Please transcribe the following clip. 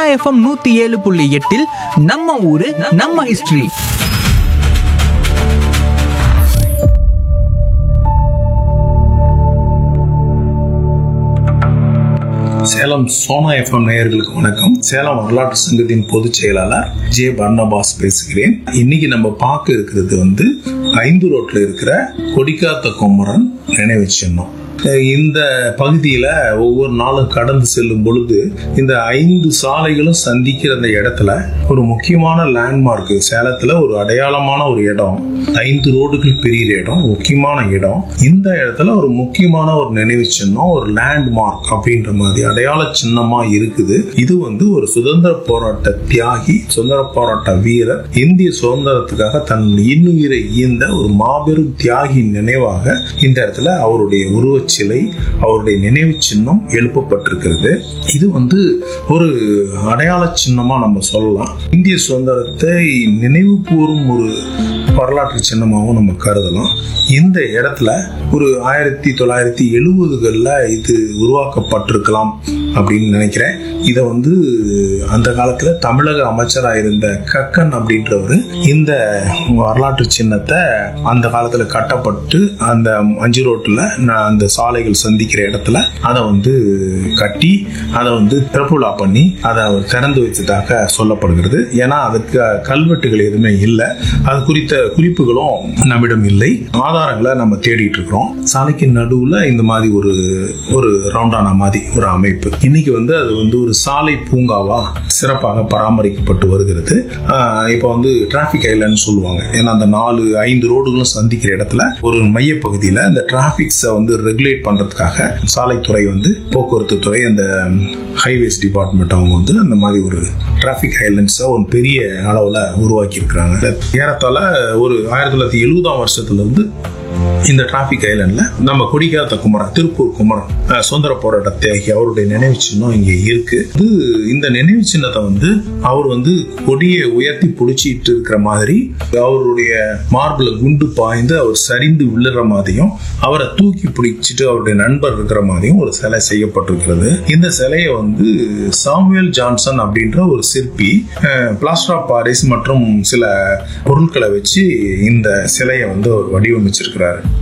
FM நூத்தி ஏழு புள்ளி எட்டில் நம்ம ஊரு நம்ம ஹிஸ்டரி சேலம் சோனா எஃப்எம் நேயர்களுக்கு வணக்கம் சேலம் வரலாற்று சங்கத்தின் பொதுச் செயலாளர் ஜே பர்னபாஸ் பேசுகிறேன் இன்னைக்கு நம்ம பார்க்க இருக்கிறது வந்து ஐந்து ரோட்ல இருக்கிற கொடிக்காத்த குமரன் நினைவு சின்னம் இந்த பகுதியில ஒவ்வொரு நாளும் கடந்து செல்லும் பொழுது இந்த ஐந்து சாலைகளும் சந்திக்கிற அந்த இடத்துல ஒரு முக்கியமான லேண்ட்மார்க் சேலத்துல ஒரு அடையாளமான ஒரு இடம் ஐந்து ரோடுகள் பெரிய இடம் முக்கியமான இடம் இந்த இடத்துல ஒரு முக்கியமான ஒரு நினைவு சின்னம் ஒரு லேண்ட்மார்க் அப்படின்ற மாதிரி அடையாள சின்னமா இருக்குது இது வந்து ஒரு சுதந்திர போராட்ட தியாகி சுதந்திர போராட்ட வீரர் இந்திய சுதந்திரத்துக்காக தன் இன்னுயிரை ஈந்த ஒரு மாபெரும் தியாகி நினைவாக இந்த இடத்துல அவருடைய உருவச் சிலை அவருடைய நினைவு சின்னம் எழுப்பப்பட்டிருக்கிறது இது வந்து ஒரு அடையாள சின்னமா நம்ம சொல்லலாம் இந்திய சுதந்திரத்தை நினைவு கூறும் ஒரு வரலாற்று சின்னமாகவும் நம்ம கருதலாம் இந்த இடத்துல ஒரு ஆயிரத்தி தொள்ளாயிரத்தி எழுபதுகளில் இது உருவாக்கப்பட்டிருக்கலாம் அப்படின்னு நினைக்கிறேன் இதை வந்து அந்த காலத்தில் தமிழக அமைச்சராக இருந்த கக்கன் அப்படின்றவர் இந்த வரலாற்று சின்னத்தை அந்த காலத்தில் கட்டப்பட்டு அந்த அஞ்சு ரோட்டில் அந்த சாலைகள் சந்திக்கிற இடத்துல அதை வந்து கட்டி அதை வந்து திறப்புலா பண்ணி அதை அவர் திறந்து வைத்ததாக சொல்லப்படுகிறது ஏன்னா அதுக்கு கல்வெட்டுகள் எதுவுமே இல்லை அது குறித்த குறிப்புகளும் நம்மிடம் இல்லை ஆதாரங்களை நம்ம தேடிட்டு இருக்கிறோம் சாலைக்கு நடுவுல இந்த மாதிரி ஒரு ஒரு ரவுண்டான மாதிரி ஒரு அமைப்பு இன்னைக்கு வந்து அது வந்து ஒரு சாலை பூங்காவா சிறப்பாக பராமரிக்கப்பட்டு வருகிறது ஆஹ் இப்போ வந்து டிராபிக் ஐலண்ட் சொல்லுவாங்க ஏன்னா அந்த நாலு ஐந்து ரோடுகளும் சந்திக்கிற இடத்துல ஒரு மையப்பகுதியில் இந்த டிராபிக்ஸை வந்து ரெகுலேட் பண்றதுக்காக சாலைத்துறை வந்து போக்குவரத்து துறை அந்த ஹைவேஸ் டிபார்ட்மெண்ட் அவங்க வந்து அந்த மாதிரி ஒரு டிராபிக் ஐலண்ட்ஸை ஒரு பெரிய அளவில் உருவாக்கி இருக்கிறாங்க ஏறத்தாழ ஒரு ஆயிரத்தி தொள்ளாயிரத்தி எழுபதாம் வருஷத்துல இருந்து இந்த டிராபிக் ஐலண்ட்ல நம்ம கொடிக்காத்த குமரன் திருப்பூர் குமரன் அஹ், சுதந்திர போராட்ட தியாகி அவருடைய நினைவு சின்னம் இங்க இருக்கு இது இந்த நினைவு சின்னத்தை வந்து அவர் வந்து கொடியை உயர்த்தி பிடிச்சிட்டு இருக்கிற மாதிரி அவருடைய மார்பிள குண்டு பாய்ந்து அவர் சரிந்து விழுற மாதிரியும் அவரை தூக்கி பிடிச்சிட்டு அவருடைய நண்பர் இருக்கிற மாதிரியும் ஒரு சிலை செய்யப்பட்டிருக்கிறது இந்த சிலையை வந்து சாமுவேல் ஜான்சன் அப்படின்ற ஒரு சிற்பி பிளாஸ்டர் ஆஃப் பாரிஸ் மற்றும் சில பொருட்களை வச்சு இந்த சிலையை வந்து அவர் வடிவமைச்சிருக்கிறாரு